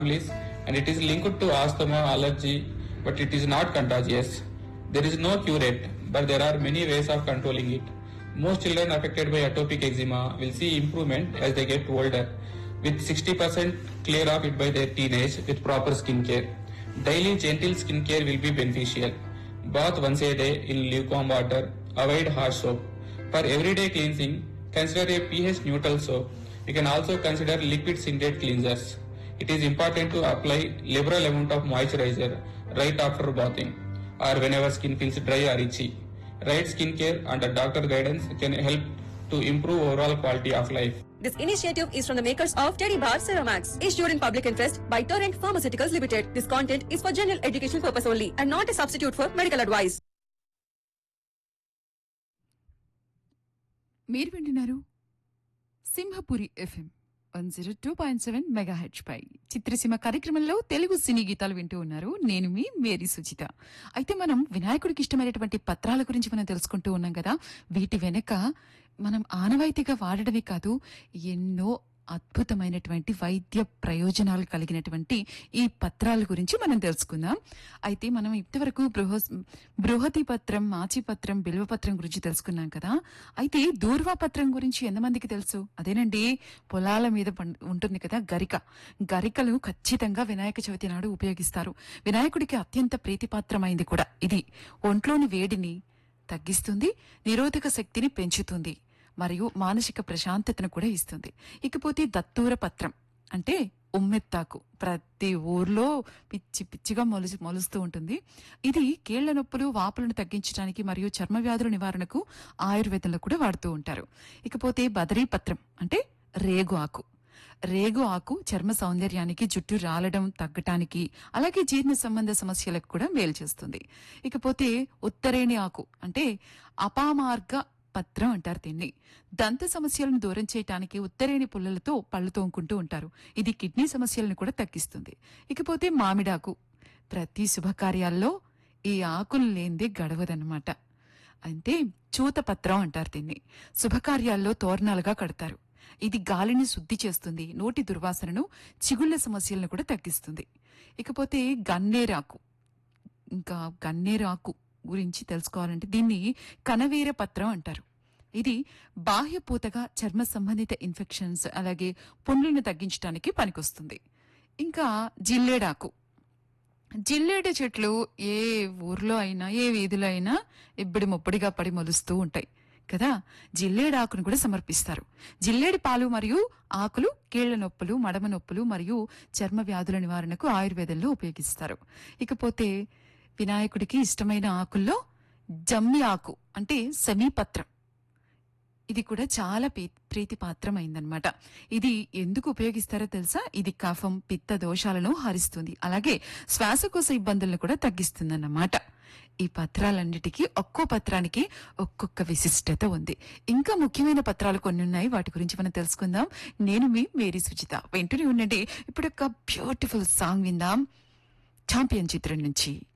families and it is linked to asthma, allergy, but it is not contagious. There is no cure yet, but there are many ways of controlling it. Most children affected by atopic eczema will see improvement as they get older, with 60% clear of it by their teenage with proper skin care. Daily gentle skin care will be beneficial. Bath once a day in lukewarm water. Avoid harsh soap. For everyday cleansing, consider a pH neutral soap. You can also consider liquid synthate cleansers. It is important to apply liberal amount of moisturizer right after bathing or whenever skin feels dry or itchy. Right skincare under doctor guidance can help to improve overall quality of life. This initiative is from the makers of Teddy Bar Ceramax, issued in public interest by Torrent Pharmaceuticals Limited. This content is for general educational purpose only and not a substitute for medical advice. మీరు వింటున్నారు Simhapuri FM one zero two point seven mega H పై చిత్రసీమ కార్యక్రమంలో తెలుగు సినీ గీతాలు వింటూ ఉన్నారు నేను మీ Mary Suchitha అయితే మనం వినాయకుడికి ఇష్టమైనటువంటి పత్రాల గురించి మనం తెలుసుకుంటూ ఉన్నాం కదా వీటి వెనక మనం ఆనవాయితీగా వాడడమే కాదు ఎన్నో అద్భుతమైనటువంటి వైద్య ప్రయోజనాలు కలిగినటువంటి ఈ పత్రాల గురించి మనం తెలుసుకుందాం అయితే మనం ఇంతవరకు బృహ బృహతి పత్రం మాచి పత్రం బిల్వ పత్రం గురించి తెలుసుకున్నాం కదా అయితే దూర్వా పత్రం గురించి ఎంతమందికి తెలుసు అదేనండి పొలాల మీద పం- ఉంటుంది కదా గరిక గరికలు ఖచ్చితంగా వినాయక చవితి నాడు ఉపయోగిస్తారు వినాయకుడికి అత్యంత ప్రీతిపాత్రమైంది కూడా ఇది ఒంట్లోని వేడిని తగ్గిస్తుంది నిరోధక శక్తిని పెంచుతుంది మరియు మానసిక ప్రశాంతతను కూడా ఇస్తుంది ఇకపోతే దత్తూర పత్రం అంటే ఉమ్మెత్తాకు ప్రతి ఊర్లో పిచ్చి పిచ్చిగా మొలుసు మొలుస్తూ ఉంటుంది ఇది కీళ్ల నొప్పులు వాపులను తగ్గించడానికి మరియు చర్మ వ్యాధుల నివారణకు ఆయుర్వేదంలో కూడా వాడుతూ ఉంటారు ఇకపోతే బదరీ పత్రం అంటే రేగు ఆకు రేగు ఆకు చర్మ సౌందర్యానికి జుట్టు రాలడం తగ్గటానికి అలాగే జీర్ణ సంబంధ సమస్యలకు కూడా మేలు చేస్తుంది ఇకపోతే ఉత్తరేణి ఆకు అంటే అపామార్గ పత్రం అంటారు దీన్ని దంత సమస్యలను దూరం చేయటానికి ఉత్తరేణి పుల్లలతో పళ్ళు తోముకుంటూ ఉంటారు ఇది కిడ్నీ సమస్యలను కూడా తగ్గిస్తుంది ఇకపోతే మామిడాకు ప్రతి శుభకార్యాల్లో ఈ ఆకులు లేనిదే గడవదన్నమాట అంటే చూతపత్రం అంటారు దీన్ని శుభకార్యాల్లో తోరణాలుగా కడతారు ఇది గాలిని శుద్ధి చేస్తుంది నోటి దుర్వాసనను చిగుళ్ల సమస్యలను కూడా తగ్గిస్తుంది ఇకపోతే గన్నేరాకు ఇంకా గన్నేరాకు గురించి తెలుసుకోవాలంటే దీన్ని కనవీర పత్రం అంటారు ఇది బాహ్యపూతగా చర్మ సంబంధిత ఇన్ఫెక్షన్స్ అలాగే పుండ్లను తగ్గించడానికి పనికొస్తుంది ఇంకా జిల్లేడాకు జిల్లేడు చెట్లు ఏ ఊర్లో అయినా ఏ వీధిలో అయినా ఇబ్బడి ముబ్బడిగా పడి మొలుస్తూ ఉంటాయి కదా జిల్లేడు ఆకును కూడా సమర్పిస్తారు జిల్లేడి పాలు మరియు ఆకులు కీళ్ల నొప్పులు మడమ నొప్పులు మరియు చర్మ వ్యాధుల నివారణకు ఆయుర్వేదంలో ఉపయోగిస్తారు ఇకపోతే వినాయకుడికి ఇష్టమైన ఆకుల్లో జమ్మి ఆకు అంటే సమీపత్రం ఇది కూడా చాలా పీ- ప్రీతిపాత్రమైందనమాట ఇది ఎందుకు ఉపయోగిస్తారో తెలుసా ఇది కఫం పిత్త దోషాలను హరిస్తుంది అలాగే శ్వాసకోశ ఇబ్బందులను కూడా తగ్గిస్తుందన్నమాట ఈ పత్రాలన్నిటికీ ఒక్కో పత్రానికి ఒక్కొక్క విశిష్టత ఉంది ఇంకా ముఖ్యమైన పత్రాలు కొన్ని ఉన్నాయి వాటి గురించి మనం తెలుసుకుందాం నేను మీ మేరీ సుచిత వెంటనే ఉండండి ఇప్పుడు ఒక బ్యూటిఫుల్ సాంగ్ విందాం ఛాంపియన్ చిత్రం నుంచి